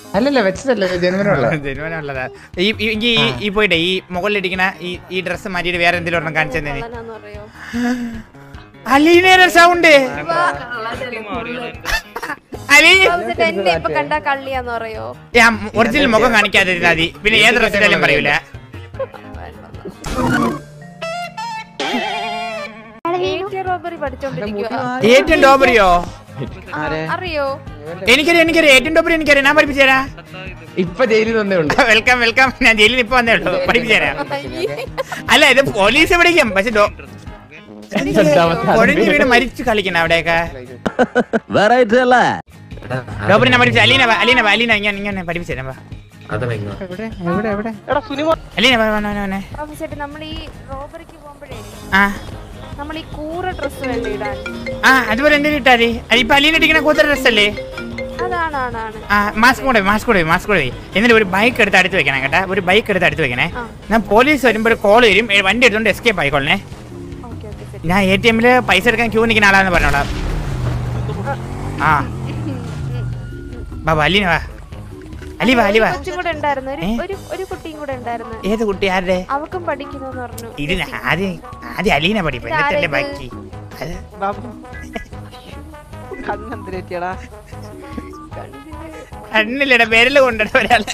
അല്ലല്ല വെച്ചതല്ല ജന്മനുള്ള ജനുവനുള്ളതാ ഈ ഈ- ഈ ഈ- ഈ പോയിട്ടെ ഈ മുകളിലിരിക്കണ ഈ ഈ ഡ്രസ്സ് മാറ്റിയിട്ട് വേറെ എന്തെങ്കിലും ഒരെണ്ണം കാണിച്ചു തന്നെ കള്ളനാന്ന് പറയോ അലീനയുടെ സൗണ്ട് അലീ ബാബുസേട്ടാ എന്നെ ഇപ്പൊ കണ്ടാ കള്ളിയാന്ന് പറയോ ഒറിജിനൽ മുഖം കാണിക്കാതിരുന്നാ മതി പിന്നെ ഏത് ഡ്രസ്സിലാലും പറയൂല റോബറി പഠിച്ചോണ്ടിരിക്കുക ഏറ്റവും ഡോബറിയോ അറിയോ എനിക്കറിയാം എനിക്കറിയാം ഏറ്റവും ഡോബറി എനിക്കറിയാം ഞാൻ പഠിപ്പിച്ചു തരാം ഇപ്പൊ ജയിലിൽ നിന്നേ ഉണ്ട് വെൽക്കം വെൽക്കം ഞാൻ ജയിലിൽ ഇപ്പൊ വന്നേ ഉള്ളൂ പഠിപ്പിച്ചു തരാം അല്ല ഇത് പോലീസ് പിടിക്കും പക്ഷെ ഡോ- കൊഴഞ്ഞു വീട് മരിച്ചു കളിക്കണം അവിടെയൊക്കെ വെറൈറ്റി അല്ലേ ഡോബറി ഞാൻ പഠിപ്പിച്ചു അലീന വാ, അലീന വാ, അലീന ഇങ്ങനെ ഇങ്ങനെ പഠിപ്പിച്ചു തരാം വാ. എവിടെ എവിടെ എവിടെ അലീന വാ, വാ, വാ, വാ, വാ. ബാബുസേട്ടാ നമ്മൾ ഈ റോബറിക്ക് പോകുമ്പോഴേ ആ നമ്മൾ ഈ കൂറ ഡ്രസ് വേണ്ട ഇടാൻ ആ അതുപോലെ എന്തെങ്കിലും ഇട്ടാ മതി അതിപ്പോ അലീന ഇട്ടിരിക്കണ കൂത്തര ഡ്രസ് അല്ലേ അതാണ് ആണ് ആണ് ആ മാസ്ക് കൂടെ മാസ്ക് കൂടെ മാസ്ക് കൂടെ എന്നിട്ട് ഒരു ബൈക്ക് എടുത്ത് അടുത്ത് വെക്കണം കേട്ടാ ഒരു ബൈക്ക് എടുത്ത് അടുത്ത് വെക്കണേ ആ. ഞാൻ പോലീസ് വരുമ്പോൾ ഒരു കോൾ വരും ഏ, വണ്ടി എടുത്തോണ്ട് എസ്കേപ്പ് ആയിക്കോളണേ ഓക്കെ ഓക്കെ ശരി ഞാൻ എ ടി എമ്മില് പൈസ എടുക്കാൻ ക്യൂ നിൽക്കുന്ന ആളാന്ന് പറഞ്ഞോളാം ആ ബാബാ അലീന വാ അലി വാ അലി വാ കൊച്ചും കൂടെ ഉണ്ടായിരുന്നു ഒരു ഏ? ഒരു ഒരു കുട്ടിയും കൂടെ ഉണ്ടായിരുന്നു ഏത് കുട്ടി ആരുടെ അവക്കും പഠിക്കുന്നു പറഞ്ഞു ഇത് ഞാൻ ആദ്യം ആദ്യം അലീന പഠിപ്പ് എന്നിട്ടല്ലേ ഇതാരത്? ബാക്കി അത് കണ്ണെന്തിരേറ്റിയടാ കണ്ണില്ലട പേരില് കൊണ്ടിട ഒരാളെ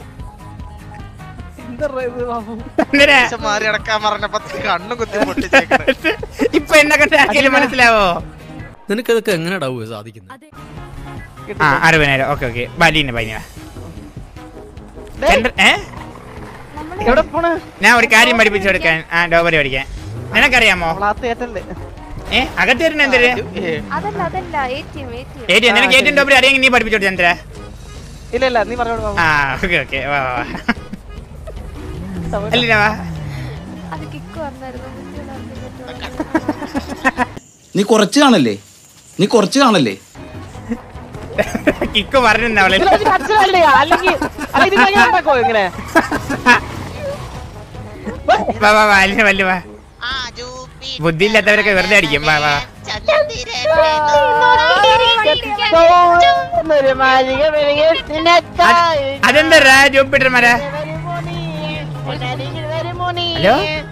എന്താ ഇത് ബാബു എന്തിനാ? മാറി അടക്കാൻ പറഞ്ഞപ്പോ കണ്ണും കുത്തി പൊട്ടിച്ചേക്കണേ ഇപ്പൊ എന്നെ കണ്ട ആർക്കെങ്കിലും മനസ്സിലാവോ നിനക്കതൊക്കെ എങ്ങനെയാ സാധിക്കുന്നത് ആ അറുപതിനായിരം ഓക്കെ ഓക്കെ ബലീന ബലീന സെൻട്ര- ഏ എവിടെ പോണ് ഞാൻ ഒരു കാര്യം പഠിപ്പിച്ചു കൊടുക്കാൻ ആ ഡോബറി പഠിക്കാൻ നിനക്കറിയാമോ വളാത്ത ഏറ്റല്ലേ ഏ അകത്ത് വരുന്ന എന്തൊരു അതല്ല അതല്ല A T M A T M ഏറ്റി നിനക്ക് ഏറ്റവും ഡോബറി അറിയാമെങ്കിൽ നീ പഠിപ്പിച്ചു കൊടുത്ത ചന്ദ്ര ഇല്ല ഇല്ല നീ പറഞ്ഞോട് ബാബു ആ ഓക്കെ ഓക്കെ വാ വാ, വാ അല്ലീന വാ അത് കിക്ക് വന്നായിരുന്നു കുട്ടികളെ നീ കുറച്ച് കാണല്ലേ നീ കുറച്ച് കാണല്ലേ കിക്ക് പറഞ്ഞു അവളെ ഇതിൽ എനിക്ക് മനസ്സിലായില്ലേ അല്ലെങ്കിൽ അല്ല ഇത് ഞാൻ ഉണ്ടാക്കോ ഇങ്ങനെ വാ വാ വാ അല്ലിന വല്ലു വാ ബുദ്ധിയില്ലാത്തവരൊക്കെ വെറുതെ അടിക്കും വാ വാ ഒരു മാലിക മെഴുകി നിനക്കായി അതെന്താ ജോപ്പിട്ടർ മര ഹലോ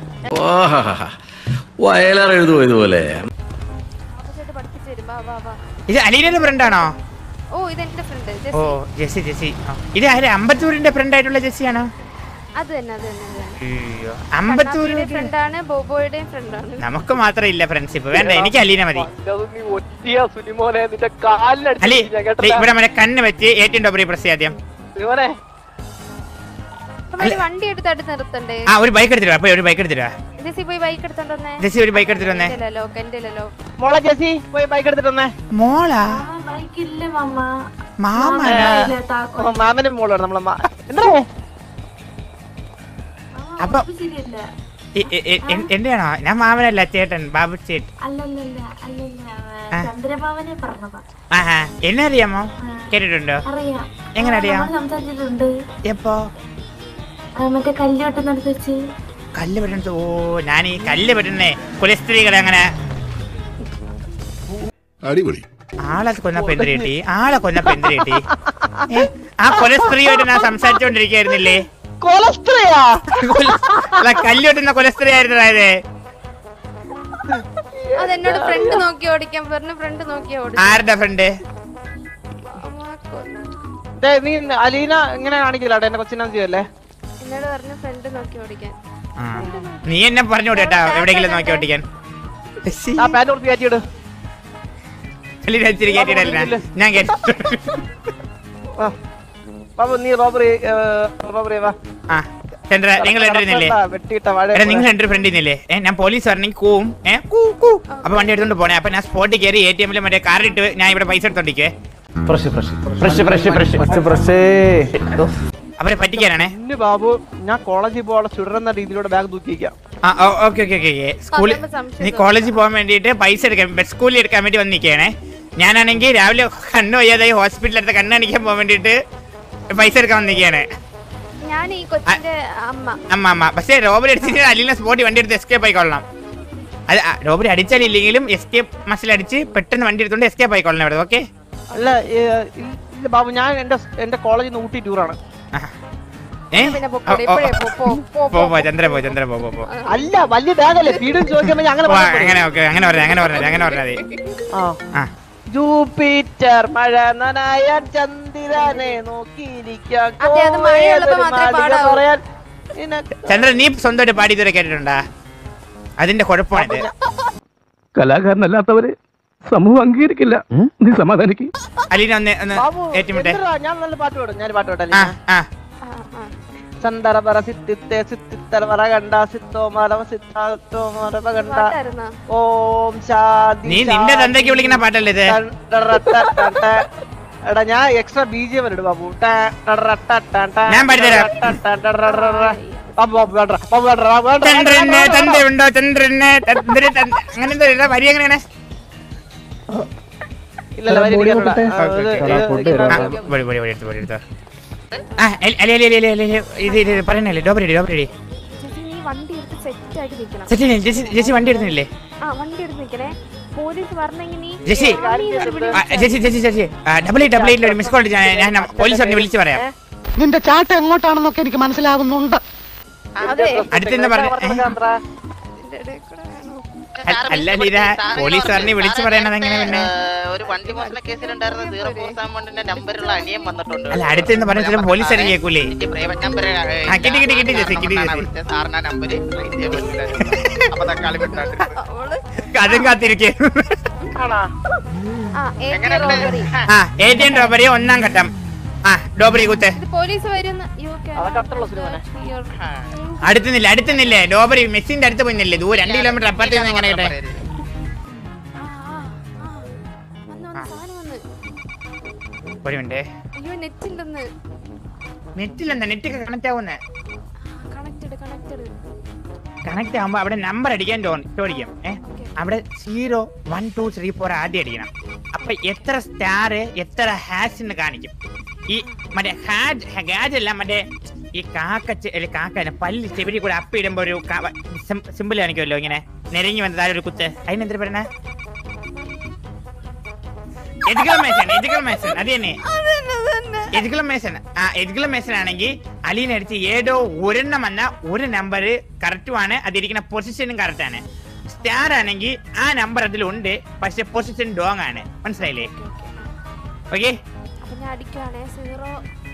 വയലാർ എഴുതുമോ ഇതുപോലെ ഓപ്പോസിറ്റ് പഠിപ്പിച്ചു തരും വാ വാ വാ ഇത് അലീനയുടെ ഫ്രണ്ടാണോ ഓ ഇതെന്റെ ഫ്രണ്ട് ഓ ജെസ്സി ജെസ്സി ആ. ഇത് ആര് അമ്പത്തൂരിന്റെ ഫ്രണ്ട് ആയിട്ടുള്ള ജെസ്സിയാണോ അത് തന്നെ അത് തന്നെ അത് തന്നെ അയ്യോ അമ്പത്തൂര് ഫ്രണ്ടാണ് ബോബോയുടെയും ഫ്രണ്ടാണ് നമുക്ക് മാത്രം ഇല്ല ഫ്രണ്ട്ഷിപ്പ് വേണ്ട എനിക്ക് അലീന മതി നീ ഒറ്റിയ സുനിമോനെ നിന്റെ കാലിനടിച്ച് അലി ഞാൻ ദേ കേട്ടോ ഇവിടെ മറ്റേ കണ്ണ് വെച്ച് ഏറ്റവും ഡോബറി പ്രസ് ആദ്യം സുനിമോനെ നമ്മള് വണ്ടി എടുത്ത് അടുത്ത് നിർത്തണ്ടേ ആ ഒരു ബൈക്ക് എടുത്തിട്ട് വാ പോയി ഒരു ബൈക്ക് എടുത്തിട്ട് വാ ജെസി പോയി ബൈക്ക് എടുത്തോണ്ടോന്നേ ജെസ്സി ഒരു ബൈക്ക് എടുത്തിട്ട് വന്നേ എന്റെ ലോക്ക് എന്റെ ലോക്ക് മോളെ ജെസി പോയി ബൈക്ക് എടുത്തിട്ട് വന്നേ മോളാ മാമനാ ഓ, മാമനും മോളും നമ്മളെ മാ- എന്താ അപ്പൊ എ- എ- എ- എൻ- എന്റെയാണോ ഞാൻ മാമനല്ല ചേട്ടൻ ബാബു ചേട്ടൻ അല്ലല്ലല്ല അല്ലല്ല ആ. ചന്ദ്രഭാവനെ പറഞ്ഞതാ ആഹാ എന്നെ അറിയാമോ കേട്ടിട്ടുണ്ടോ അറിയാം എങ്ങനെ അറിയാം നമ്മൾ സംസാരിച്ചിട്ടുണ്ട് എപ്പോ ആ, മറ്റേ കല്ല് വെട്ടുന്നിടത്ത് വെച്ച് കല്ല് പെട്ടെന്ന് ഓ ഞാൻ ഈ കല്ല് പെട്ടെന്നേ കുലസ്ത്രീകളെ അങ്ങനെ അടിപൊളി ആളെ കൊന്നപ്പോ എന്തിരി കിട്ടി ആളെ കൊന്നപ്പോ എന്തിരി കിട്ടി ഏ, ആ കൊലസ്ത്രീയായിട്ട് ഞാൻ സംസാരിച്ചോണ്ടിരിക്കായിരുന്നില്ലേ കൊലസ്ട്രിയാ കൊല- അല്ല കല്ല് വെട്ടുന്ന കൊലസ്ത്രീ ആയിരുന്നു അതായത് അത് എന്നോട് ഫ്രണ്ട് നോക്കി ഓടിക്കാൻ പറഞ്ഞു ഫ്രണ്ട് നോക്കി ഓടി ആരുടെ ഫ്രണ്ട് ദേ, നീ അലീന ഇങ്ങനെ കാണിക്കില്ല എന്റെ കൊച്ചിനെ ചെയ്യല്ലേ എന്നോട് പറഞ്ഞു ഫ്രണ്ട് നോക്കി ഓടിക്കാൻ നീ എന്നെ പറഞ്ഞു കേട്ടാ എവിടെയെങ്കിലും നോക്കി ഓട്ടിക്കാൻ ആ പാന്റ് കൊടുത്ത് കയറ്റിയിട് കല്ലിൽ വെച്ചിട്ട് കേട്ടിട്ടല്ല ഞാൻ കേട്ടു ആ. ബാബു നീ റോബറി റോബറി വാ ആ ചന്ദ്ര നിങ്ങൾ രണ്ടുപേരുന്നില്ലേ വെട്ടിയിട്ട വാഴ എടാ നിങ്ങൾ രണ്ട് ഫ്രണ്ട് ഇന്നില്ലേ ഏ ഞാൻ പോലീസ് പറഞ്ഞെങ്കിൽ കൂവും ഏ കൂ കൂ അപ്പൊ വണ്ടി എടുത്തോണ്ട് പോണേ അപ്പൊ ഞാൻ സ്പോട്ടിൽ കയറി എ ടി എമ്മിൽ മറ്റേ കാർ ഇട്ട് ഞാൻ ഇവിടെ പൈസ എടുത്തോണ്ടിരിക്കേ അവരെ പറ്റിക്കാനാണേ ഇന്ന് ബാബു ഞാൻ കോളേജിൽ പോകാനുള്ള ചുടരുന്ന രീതിയിലൂടെ ബാഗ് തൂക്കിക്കാം ആ ഓക്കെ ഓക്കെ ഓക്കെ സ്കൂളിൽ പറയുമ്പോ സംശയം നീ കോളേജിൽ പോകാൻ വേണ്ടിയിട്ട് പൈസ എടുക്കാൻ ബസ് സ്കൂളിൽ എടുക്കാൻ വേണ്ടി വന്നിരിക്കുകയാണേ ഞാനാണെങ്കിൽ രാവിലെ കണ്ണ് വയ്യാതായി ഹോസ്പിറ്റലിൽ അടുത്ത് കണ്ണ് കാണിക്കാൻ പോകാൻ വേണ്ടിയിട്ട് പൈസ എടുക്കാൻ വന്നിരിക്കുകയാണ് ഞാൻ ഈ കൊച്ചിന്റെ അമ്മ അമ്മ അമ്മ പക്ഷേ റോബറി അടിച്ചിട്ട് അല്ലിനെ സ്പോട്ടിൽ വണ്ടി എടുത്ത് എസ്കേപ്പ് ആയിക്കൊള്ളണം അത് ആ, റോബറി അടിച്ചാലില്ലെങ്കിലും എസ്കേപ്പ് മസിൽ അടിച്ച് പെട്ടെന്ന് വണ്ടി എടുത്തുകൊണ്ട് എസ്കേപ്പ് ആയിക്കൊള്ളണം ഇവിടെ ഓക്കെ അല്ല ഏ, ഇല്ല പറ്റില്ല ബാബു ഞാൻ എന്റെ എന്റെ കോളേജിൽ നിന്ന് ഊട്ടി ടൂറാണ് ഏ പിന്നെ ഓ, പൊക്കോടെ ഓ, ഇപ്പോഴേ പോ, പോ, പോ, പോ പോ. പോ ചന്ദ്ര പോ ചന്ദ്ര പോ പോ പോ അല്ല വലിയ ബാഗല്ലേ വീടും ചോദിക്കുമ്പോ ഞാൻ അങ്ങനെ പോ, പറഞ്ഞാ പോരെ? അങ്ങനെ ഓക്കെ അങ്ങനെ പറഞ്ഞ അങ്ങനെ പറഞ്ഞത് അങ്ങനെ പറഞ്ഞത് ആ ആ ജൂപ്പിറ്റർ മഴ നനായാൻ ചന്ദ്രനെ നോക്കിയിരിക്കാം അതെ, അത് മഴയുള്ളപ്പോ മാത്രമേ പാടാവൂ. പറയാൻ നിനക്ക് ചന്ദ്രൻ നീ സ്വന്തമായിട്ട് പാടി ഇതുവരെ കേട്ടിട്ടുണ്ടാ അതിന്റെ കുഴപ്പമാണിത് കലാകാരനല്ലാത്തവരെ സമൂഹം അംഗീകരിക്കില്ല നീ സമാധാനിക്ക് അലീന ഒന്ന് ഒന്ന് ബാബു ഏറ്റുമുട്ടെ എന്തിനാ? ഞാൻ നല്ല പാട്ട് പാടും ഞാൻ പാട്ട് ആ പാടല്ലേ ആ ആ, ആ. ചന്ദര പറ സിത്തിത്തെ സിത്തിത്തര പറ കണ്ട സിത്തോ മരവ സിത്തോ മരവ കണ്ട പാട്ടായിരുന്നോ? ഓം ശാന്തി നീ നിന്റെ തന്തയ്ക്ക് വിളിക്കുന്ന പാട്ടല്ലേ ഇത് ടൺ ടറ ട ട ട. എടാ ഞാൻ എക്സ്ട്രാ ബി ജി എം ഇടും ബാബു ട ടറ ട ട ട. ഞാൻ പാടിത്തരാം. ട ട ട ട ട ട. ബാബു ബാബു വേണ്ട ബാബു വേണ്ട ബാബു വേണ്ട, വേണ്ട, ചന്ദ്രന് വേണ്ട, വേണ്ട. തന്തയുണ്ടോ ചന്ദ്രന് ചന്ദ്ര തന്ത അങ്ങനെ എന്തോ ഇല്ല, വരി എങ്ങനെയാണ് ഇല്ലല്ല വരി ബോഡി പിടിക്കാനുള്ള. നോക്കട്ടെ. ആ, ഇത്, എടാ, ഇത്, ഫുഡ് ഇത് തരാം. ആ, വരി, വരി, വരി, എടുത്തോ, വരി, എടുത്തോ. ആ അല്ല അല്ല അല്ല അല്ല അല്ല ഇത് ഇത് പറയണല്ലേ ഡോബറി ഡോബറി ചേച്ചി നീ വണ്ടി എടുത്ത് സെറ്റ് ആയിട്ട് നിക്കണം സെറ്റ് ജെസി ജെസി വണ്ടി എടുക്കുന്നില്ലേ ആ വണ്ടി എടുത്ത് നിക്കണേ പോലീസ് പറഞ്ഞെങ്കിൽ നീ ജെസി ആമി എന്ന് വിളി- ആ, Jessy Jessy Jessy double eight double എയ്റ്റിൽ ഒരു മിസ് കോൾ ഞാൻ ഞാൻ പോലീസ് ഒന്ന് വിളിച്ച് പറയാം നിന്റെ ചാട്ട എങ്ങോട്ടാണെന്നൊക്കെ എനിക്ക് മനസ്സിലാവുന്നുണ്ട് അതെ അടുത്തെന്താ പറഞ്ഞ ഇതിന്റെ ഇടയിൽ കൂടെ വേണോ? അല്ല ലീല പോലീസ് പറഞ്ഞ് വിളിച്ച് പറയണത് എങ്ങനെ പിന്നെ ഒരു വണ്ടി മോഷണ കേസിലുണ്ടായിരുന്ന സീറോ ഫോർ സെവൻ വണ്ണിന്റെ നമ്പറുള്ള അനിയൻ വന്നിട്ടുണ്ട് അല്ല അടുത്തെന്ന് പറഞ്ഞാൽ പോലീസ് അറിയ കേൾക്കൂലേ എന്റെ പ്രൈവറ്റ് നമ്പർ ആ, കിട്ടി, കിട്ടി, കിട്ടി, ജെസ്സി, കിട്ടി, ജെസ്സി. സാറിന് നമ്പർ അപ്പൊ തക്കാളി വിട്ടാണ്ട് അവള് അതും കാത്തിരിക്കേ ആണാ ആ AK എങ്ങനെയുണ്ട്? robbery. ആ എ ടി എം ഡോബറി ഒന്നാം ഘട്ടം ആ ഡോബറി കുത്ത് ഇത് പോലീസ് വരുന്ന യു അതൊക്കെ അത്രയുള്ള സിനിമനെ. അടുത്തുന്നില്ല അടുത്തുന്നില്ലേ ഡോബറി മെസ്സിന്റെ അടുത്ത് പോയിന്നില്ലേ ദൂരം രണ്ട് കിലോമീറ്റർ അപ്പുറത്ത് നിന്ന് എങ്ങനെ കിട്ടെ വന്ന് വന്ന് സാധനം വന്ന് ഒരു മിനിറ്റ് അയ്യോ നെറ്റ് ഇല്ലെന്ന് നെറ്റിലെന്താ നെറ്റ് കണക്ട് ആവുന്നേ കണക്റ്റഡ് കണക്റ്റഡ് കണക്ട് ആവുമ്പോ അവിടെ നമ്പർ അടിക്കാൻ തോ- ചോദിക്കും ഏ അവിടെ zero one two three four ആദ്യം അടിക്കണം അപ്പൊ എത്ര സ്റ്റാർ എത്ര ഹാഷ് എന്ന് കാണിക്കും ഈ മറ്റേ ഹാജ് ഹാജ് അല്ല മറ്റേ ഈ കാക്ക ചെ- അല്ല കാക്ക അല്ല, പല്ല് ചെവിരി കൂടെ അപ്പിടുമ്പോ ഒരു സിമ്പിൾ കാണിക്കുമല്ലോ ഇങ്ങനെ നിരങ്ങി വന്ന താഴെ ഒരു കുത്ത് അതിനെന്താ പറയണേ എഡ്ഗളമേസൺ എഡ്ഗളമേസൺ അത് തന്നെ എഡ്ഗളമേസൺ ആ എഡ്ഗളമേസൺ ആണെങ്കിൽ അലീന അടിച്ച് ഏതോ ഒരെണ്ണം വന്ന ഒരു നമ്പർ കറക്റ്റുമാണ് അതിരിക്കുന്ന പൊസിഷനും കറക്റ്റ് ആണ് സ്റ്റാർ ആണെങ്കിൽ ആ നമ്പർ അതിലുണ്ട് പക്ഷെ പൊസിഷൻ ഡോങ് ആണ് മനസ്സിലായില്ലേ ഓക്കെ അപ്പൊ ഞാൻ അടിക്കുവാണേ zero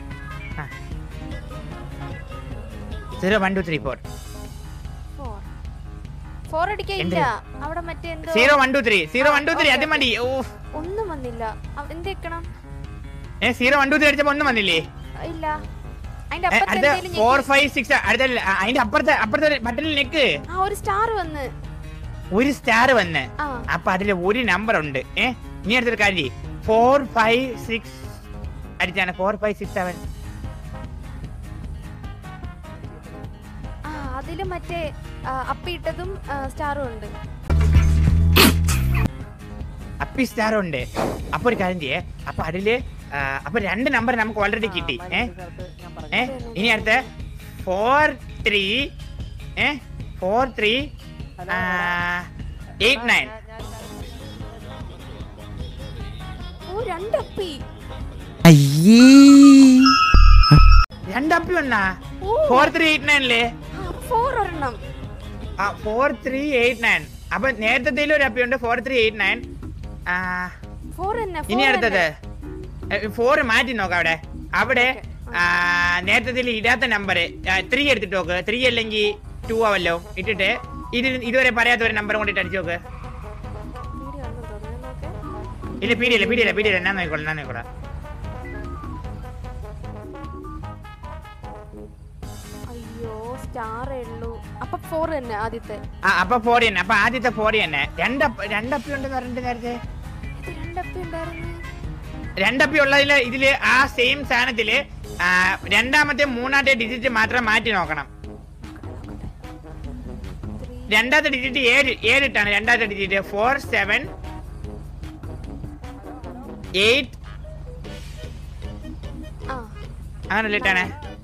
zero one two three four four four അടിക്കാൻ എന്ത്? ഇല്ല അവിടെ മറ്റേ എന്തോ zero one two three zero one two three അത് മതി ഓ ഒന്നും വന്നില്ല അവ- എന്തെക്കണം ഏ സീറോ വൺ ടു ത്രീ അടിച്ചപ്പോ ഒന്നും വന്നില്ലേ ഇല്ല അതിന്റെ ഏ, അപ്പുറത്ത് അടുത്ത എന്തേലും ഫോർ ഞെക്കി- ഫൈവ് സിക്സ് അടുത്ത ആ, അതിന്റെ അപ്പുറത്തെ അപ്പുറത്തെ ബട്ടണിൽ നെക്ക് ആ ഒരു സ്റ്റാർ വന്ന് ഒരു സ്റ്റാർ വന്ന് ആ അപ്പൊ അതില് ഒരു നമ്പർ ഉണ്ട് ഏ നീ അടുത്തൊരു കാര്യം ഫോർ ഫൈവ് സിക്സ് അടിച്ചാണ് ഫോർ ഫൈവ് സിക്സ് സെവൻ ആ അതില് മറ്റേ ആ, അപ്പിയിട്ടതും ആ, സ്റ്റാറും ഉണ്ട് അപ്പി സ്റ്റാർ ഉണ്ട് അപ്പൊ ഒരു കാര്യം ചെയ്യേ അപ്പൊ അതില് ആ, അപ്പൊ രണ്ട് നമ്പർ നമുക്ക് ഓൾറെഡി കിട്ടി ഏ ഏ ഇനി അടുത്ത ഫോർ ത്രീ ഏ ഫോർ ത്രീ എയ്റ്റ് നയൻ ഓ രണ്ടപ്പി രണ്ട് അപ്പി വന്നാ ഓ ഫോർ ത്രീ എയ്റ്റ് നയനില്ലേ ഫോർ ഒരെണ്ണം ആ ഫോർ ത്രീ എയ്റ്റ് നയൻ അപ്പൊ നേരത്തെ ഒരു അപ്പി ഉണ്ട് four three eight nine four തന്നെ ഇനി four അടുത്തത് തന്നെ. ഫോർ മാറ്റി നോക്കാം അവിടെ അവിടെ ആ, നേരത്തെ ഇടാത്ത നമ്പർ ത്രീ എടുത്തിട്ട് നോക്ക് ത്രീ അല്ലെങ്കിൽ ടു ആവല്ലോ ഇട്ടിട്ട് ഇത് ഇതുവരെ പറയാത്ത ഒരു നമ്പർ കൊണ്ടിട്ട് അടിച്ചു നോക്ക് വീഡിയോ കണ്ടു തോന്നുന്നു നോക്ക് ഇല്ല പീഡിയല്ല പീഡിയല്ല പീഡിയല്ല ഞാൻ നോക്കിക്കോളാം ഞാൻ നോക്കിക്കോളാം അയ്യോ സ്റ്റാറേ ഉള്ളൂ അപ്പൊ ഫോർ തന്നെ ആദ്യത്തെ ആ അപ്പൊ ഫോർ തന്നെ അപ്പൊ ആദ്യത്തെ ഫോർ തന്നെ രണ്ടപ്പ രണ്ടപ്പി ഉണ്ടെന്ന് പറഞ്ഞിട്ട് നേരത്തെ ഇത് രണ്ടപ്പി ഉണ്ടായിരുന്നു രണ്ടപ്പി ഉള്ളതില് ഇതില് ആ സെയിം സാധനത്തില് ആ, രണ്ടാമത്തെ മൂന്നാമത്തെ ഡിജിറ്റ് മാത്രം മാറ്റി നോക്കണം രണ്ടാമത്തെ ഡിജിറ്റ് ഏഴ് ഏഴിട്ടാണ് രണ്ടാമത്തെ ഡിജിറ്റ് ഫോർ സെവൻ എയ്റ്റ് ആ അങ്ങനെ ഇട്ടാണ്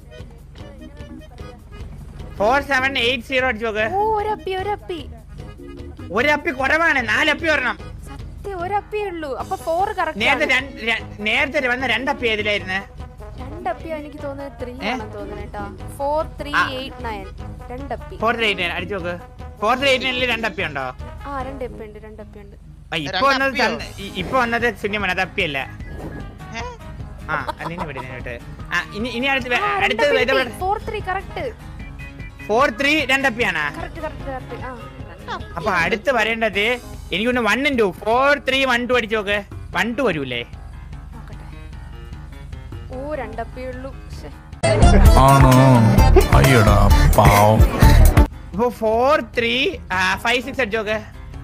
ഫോർ സെവൻ എയ്റ്റ് സീറോ അടിച്ചു നോക്ക് ഓ ഒരപ്പി ഒരപ്പി ഒരു അപ്പി കുറവാണ് നാലപ്പി വരണം നേരത്തെ ഒരപ്പിയേ ഉള്ളൂ അപ്പൊ ഫോർ കറക്റ്റ് നേരത്തെ രണ്ട്- ര- നേരത്തെ വന്ന രണ്ടപ്പി ഏതിലായിരുന്നു രണ്ടപ്പിയോ എനിക്ക് തോന്നുന്നത് ത്രീ ഏ? ആണെന്ന് തോന്നുന്നു കേട്ടോ ഫോർ ത്രീ ആ. എയ്റ്റ് നയൻ രണ്ടപ്പി ഫോർ ത്രീ എയ്റ്റ് അടിച്ചു നോക്ക് ഫോർ ത്രീ എയ്റ്റ് നയനിൽ രണ്ടപ്പി ഉണ്ടോ ആ രണ്ടപ്പി ഉണ്ട് രണ്ടപ്പി ഉണ്ട് ആ, ഇപ്പൊ വന്നത് രണ്ടപ്പിയോ? ചന്ത- ഇ- ഇപ്പൊ വന്നത് ശൂന്യമാണ് അത് അപ്പിയല്ല ആ അതിനെ വിട് ഇതിനെ വിട്ട് ആ ഇനി ഇനി അടുത്ത് വേ- അടുത്തത് ഇതവിടെ four three correct four three രണ്ടപ്പിയാണാ കറക്റ്റ് കറക്റ്റ് കറക്റ്റ് ആ അപ്പൊ അടുത്ത് വരേണ്ടത് എനിക്കൊന്ന് വണ്ണും two four three one two അടിച്ചു നോക്ക് വൺ ടു വരൂലേ നോക്കട്ടെ ഓ രണ്ടപ്പിയേ ഉള്ളൂ ശ്ശെ. ആണോ അയ്യടാ പാവം ഇപ്പൊ ഫോർ ത്രീ ഫൈവ് സിക്സ് അടിച്ചു നോക്ക്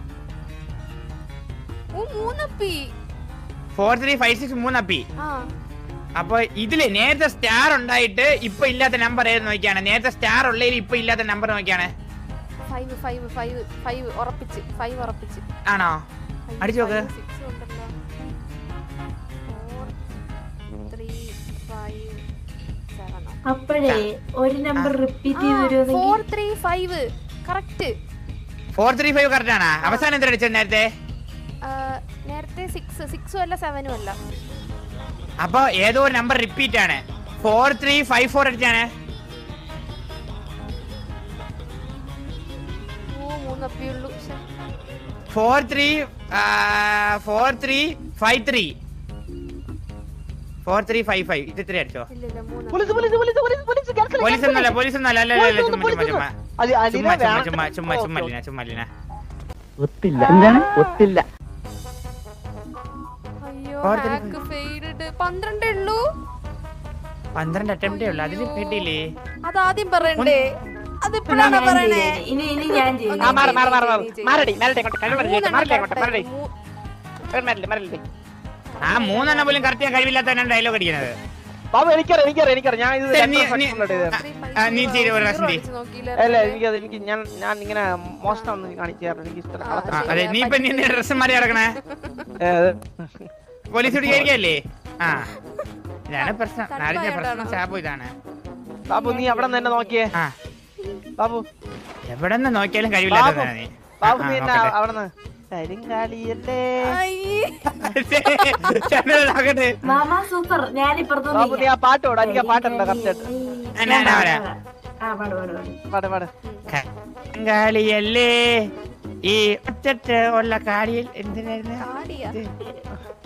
ഓ മൂന്നപ്പി ഫോർ ത്രീ ഫൈവ് സിക്സ് മൂന്നപ്പി ആ അപ്പൊ ഇതില് നേരത്തെ സ്റ്റാർ ഉണ്ടായിട്ട് ഇപ്പൊ ഇല്ലാത്ത നമ്പർ ഏത് നോക്കിയാണ് നേരത്തെ സ്റ്റാർ ഉള്ളതിൽ ഇപ്പൊ ഇല്ലാത്ത നമ്പർ നോക്കിയാണ് ഫൈവ് ഫൈവ് ഫൈവ് ഫൈവ് ഉറപ്പിച്ച് ഫൈവ് ഉറപ്പിച്ച് ആണോ Five, അടിച്ച് നോക്ക്. five, six ഉണ്ടല്ലോ. Four, three, five, seven ഓ. അപ്പോഴേ ഒരു നമ്പർ റിപ്പീറ്റ് ചെയ്ത് ആ, four, വരുമെന്നെങ്കിൽ three, five. Correct. Four three five correct ആണോ അവസാനം എന്തിനാ അടിച്ചത് നേരത്തെ ആ, നേരത്തെ സിക്സ് സിക്സും അല്ല സെവനും അല്ല അപ്പൊ ഏതോ ഒരു നമ്പർ റിപ്പീറ്റ് ആണ് ഫോർ ത്രീ ഫൈവ് ഫോർ അടിച്ചാണ് ഓ മൂന്നപ്പേ ഉള്ളൂ ശ്ശെ. Four three four three five three four three five five ഇത് ഇത്ര അടിച്ചോ ഇല്ല ഇല്ല മൂന്ന് police police police police police cancel, police cancel. ഒന്നല്ല പോലീസ് ഒന്നല്ല അല്ല അല്ല, അല്ല ചുമ്മാ ചുമ്മാ ചുമ്മാ അലി- അലീന ചുമ്മാ ചുമ്മാ വേണം. ചുമ്മാ ചുമ്മാ ഓ, ചുമ്മാ ഓ, ലീന ചുമ്മാ ലീന ഒത്തില്ല എന്താണ് ഒത്തില്ല അയ്യോ Four, three, ഹാക്ക് ഫെയിൽഡ് പന്ത്രണ്ടേ ഉള്ളൂ പന്ത്രണ്ട് അറ്റംപ്റ്റേ ഉള്ളു അതിൽ കിട്ടിയില്ലേ അതാദ്യം പറയണ്ടേ അതിപ്പോഴാണ് ഞാൻ പറയണേ ചെയ്യാം. ഇനി ഇനി ഞാൻ ചെയ്യും ആ, മാറ്, മാറ്, മാറ്, മാറ്. നീ ചെയ്യ്. മാറടി, മാറടി, ഇങ്ങോട്ട്, കഴിവ് മാറടി, മൂന്നെണ്ണം മാറടി, ഇങ്ങോട്ട്, correct മാറടി. ആയി. മൂ- കഴിവ് മാറടി, മാറടി. ആ മൂന്നെണ്ണം പോലും കറക്റ്റ് ചെയ്യാൻ കഴിവില്ലാത്തവനാണ് ഡയലോഗ് അടിക്കുന്നത് ബാബു എനിക്കറിയാം എനിക്കറിയാം എനിക്കറിയാം ഞാൻ ഇത് ശരി, രണ്ട് നീ- പ്രാവശ്യം നീ- upload ചെയ്തതാണ്. three, five, ആ, നീ zero, ചെയ്ത് ഒരു zero പ്രാവശ്യം ചെയ്യ്. അടിച്ച് നോക്കിയില്ല. അല്ല എനിക്കത് എനിക്ക് ഞാൻ ഞാൻ ഇങ്ങനെ മോശം ഒന്നും കാണിച്ചു തരാം എനിക്ക് ഇഷ്ടം ആ, ആ, ശരി, അതെ നീ ഇപ്പൊ നീ ഡ്രസ് മാറി കിടക്കണേ പോലീസ് പിടിക്കായിരിക്കല്ലേ ആ ഇതാണ് പ്രശ്നം നാടിന്റെ പ്രശ്നം ശാപം ഇതാണ് ബാബു നീ അവിടെ നിന്ന് തന്നെ നോക്കിയേ ആ ബാബു എവിടെ നിന്ന് നോക്കിയാലും കഴിവില്ലാത്തവനാണ് നീ ആ, ബാബു ആ, നീ എന്നെ നോക്കട്ടെ. അവിടെ നിന്ന് കരിങ്കാളിയല്ലേ അയ്യേ. ചന്ദ്രൻ നോക്കട്ടെ മാമാ സൂപ്പർ ഞാൻ ഇപ്പുറത്തു ബാബു നീ ആ പാട്ട് പാടാ എനിക്ക് ആ പാട്ടുണ്ട് കറക്റ്റ് ഞാൻ- ഞാൻ വരാം. ആ പാട് പാട് പാട് പാട് പാട് കളിയല്ലേ ഈ ഒറ്റ ഉള്ള കാടിയിൽ എന്തിനായിരുന്നു കാടിയാ?